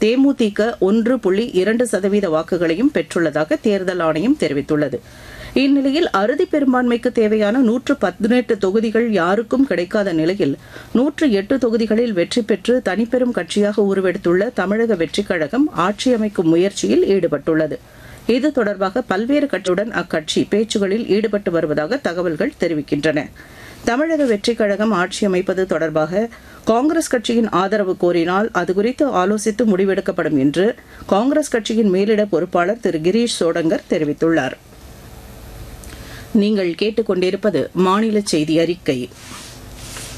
தேமுதிக ஒன்று புள்ளி இரண்டு சதவீத வாக்குகளையும் பெற்றுள்ளதாக தேர்தல் ஆணையம் தெரிவித்துள்ளது இந்நிலையில் அறுதி பெரும்பான்மைக்கு தேவையான நூற்று பதினெட்டு தொகுதிகள் யாருக்கும் கிடைக்காத நிலையில் நூற்று எட்டு தொகுதிகளில் வெற்றி பெற்று தனிப்பெரும் கட்சியாக உருவெடுத்துள்ள தமிழக வெற்றிக் கழகம் ஆட்சி அமைக்கும் முயற்சியில் ஈடுபட்டுள்ளது இது தொடர்பாக பல்வேறு கட்சியுடன் அக்கட்சி பேச்சுகளில் ஈடுபட்டு வருவதாக தகவல்கள் தெரிவிக்கின்றன தமிழக வெற்றிக் கழகம் ஆட்சி அமைப்பது தொடர்பாக காங்கிரஸ் கட்சியின் ஆதரவு கோரினால் அது குறித்து ஆலோசித்து முடிவெடுக்கப்படும் என்று காங்கிரஸ் கட்சியின் மேலிட பொறுப்பாளர் திரு கிரீஷ் சோடங்கர் தெரிவித்துள்ளார் நீங்கள் கேட்டுக்கொண்டிருப்பது மாநில செய்தி அறிக்கை